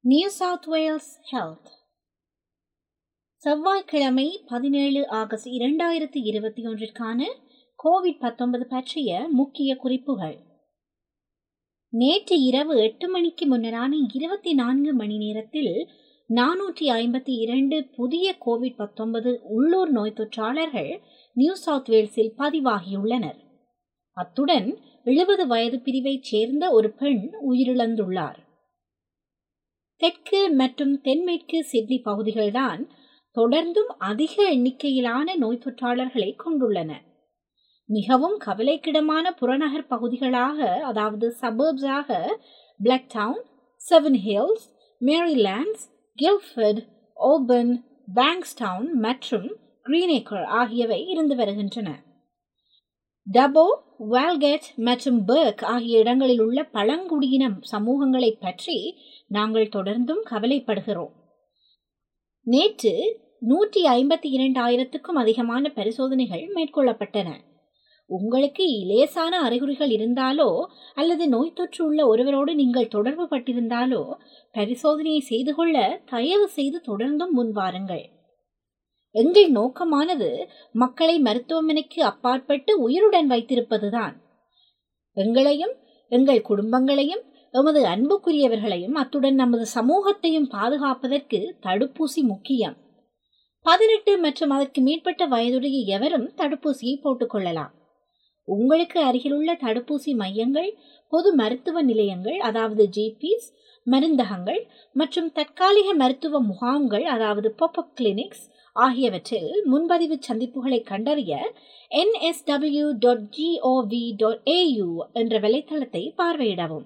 new south Wales health செவ்வாய்க்கிழமை பதினேழு August இரண்டாயிரத்தி இருபத்தி ஒன்றிற்கான கோவிட் பத்தொன்பது பற்றிய முக்கிய குறிப்புகள் நேற்று இரவு எட்டு மணிக்கு முன்னரான இருபத்தி நான்கு மணி நேரத்தில் நானூற்றி ஐம்பத்தி இரண்டு புதிய கோவிட் பத்தொன்பது உள்ளூர் நோய் தொற்றாளர்கள் நியூ சவுத் வேல்ஸில் பதிவாகியுள்ளனர் அத்துடன் எழுபது வயது பிரிவைச் சேர்ந்த ஒரு பெண் உயிரிழந்துள்ளார் தெற்கு மற்றும் தென்மேற்கு சிட்னி பகுதிகள்தான் தொடர்ந்தும் அதிக எண்ணிக்கையிலான நோய் தொற்றாளர்களை கொண்டுள்ளன மிகவும் கவலைக்கிடமான புறநகர் பகுதிகளாக அதாவது சபர்ப்ஸாக Blacktown Seven Hills Merrylands Guildford Auburn Bankstown மற்றும் கிரீனேக்கர் ஆகியவை இருந்து வருகின்றன டபோ வால்கெட் மற்றும் பெர்க் ஆகிய இடங்களில் உள்ள பழங்குடியின சமூகங்களை பற்றி நாங்கள் தொடர்ந்தும் கவலைப்படுகிறோம் நேற்று நூற்றி ஐம்பத்தி இரண்டாயிரத்துக்கும் அதிகமான பரிசோதனைகள் மேற்கொள்ளப்பட்டன உங்களுக்கு இலேசான அறிகுறிகள் இருந்தாலோ அல்லது நோய் தொற்று உள்ள ஒருவரோடு நீங்கள் தொடர்பு பட்டிருந்தாலோ பரிசோதனையை செய்து கொள்ள தயவு செய்து தொடர்ந்தும் முன்வாருங்கள் எங்கள் நோக்கமானது மக்களை மருத்துவமனைக்கு அப்பாற்பட்டு உயிருடன் வைத்திருப்பதுதான் எங்களையும் எங்கள் குடும்பங்களையும் எமது அன்புக்குரியவர்களையும் அத்துடன் நமது சமூகத்தையும் பாதுகாப்பதற்கு தடுப்பூசி முக்கியம் பதினெட்டு மற்றும் அதற்கு மேற்பட்ட வயதுடைய எவரும் தடுப்பூசியை போட்டுக்கொள்ளலாம் உங்களுக்கு அருகிலுள்ள தடுப்பூசி மையங்கள் பொது மருத்துவ நிலையங்கள் அதாவது ஜிபிஸ் மருந்தகங்கள் மற்றும் தற்காலிக மருத்துவ முகாம்கள் அதாவது பாப்அப் கிளினிக்ஸ் ஆகியவற்றில் முன்பதிவு சந்திப்புகளை கண்டறிய NSW dot gov dot AU என்ற வலைத்தளத்தை பார்வையிடவும்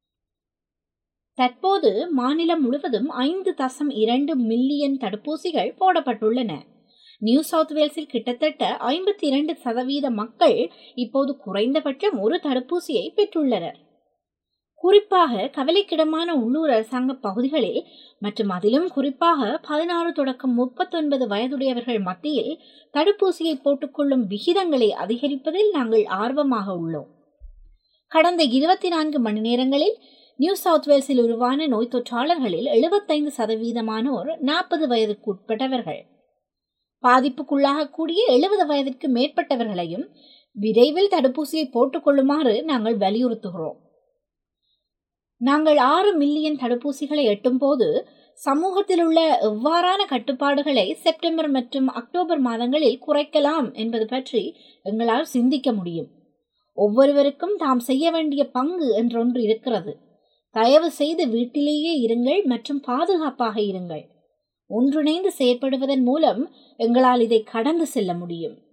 தற்போது மாநிலம் முழுவதும் ஐந்து தசம் இரண்டு மில்லியன் தடுப்பூசிகள் போடப்பட்டுள்ளன நியூ சவுத் வேல்ஸில் கிட்டத்தட்ட ஐம்பத்தி இரண்டு சதவீத மக்கள் இப்போது குறைந்தபட்சம் ஒரு தடுப்பூசியை பெற்றுள்ளனர் குறிப்பாக கவலைக்கிடமான உள்ளூர் அரசாங்க பகுதிகளில் மற்றும் அதிலும் குறிப்பாக பதினாறு தொடக்கம் முப்பத்தொன்பது வயதுடையவர்கள் மத்தியில் தடுப்பூசியை போட்டுக்கொள்ளும் விகிதங்களை அதிகரிப்பதில் நாங்கள் ஆர்வமாக உள்ளோம் கடந்த இருபத்தி நான்கு மணி நேரங்களில் நியூ சவுத் வேல்ஸில் உருவான நோய் தொற்றாளர்களில் எழுபத்தைந்து சதவீதமானோர் நாற்பது வயதுக்கு உட்பட்டவர்கள் பாதிப்புக்குள்ளாகக்கூடிய எழுபது வயதிற்கு மேற்பட்டவர்களையும் விரைவில் தடுப்பூசியை போட்டுக்கொள்ளுமாறு நாங்கள் வலியுறுத்துகிறோம் நாங்கள் ஆறு மில்லியன் தடுப்பூசிகளை எட்டும்போது சமூகத்தில் உள்ள எவ்வாறான கட்டுப்பாடுகளை செப்டம்பர் மற்றும் அக்டோபர் மாதங்களில் குறைக்கலாம் என்பது பற்றி எங்களால் சிந்திக்க முடியும் ஒவ்வொருவருக்கும் தாம் செய்ய வேண்டிய பங்கு என்றொன்று இருக்கிறது தயவு செய்து வீட்டிலேயே இருங்கள் மற்றும் பாதுகாப்பாக இருங்கள் ஒன்றிணைந்து செயற்படுவதன் மூலம் எங்களால் இதை கடந்து செல்ல முடியும்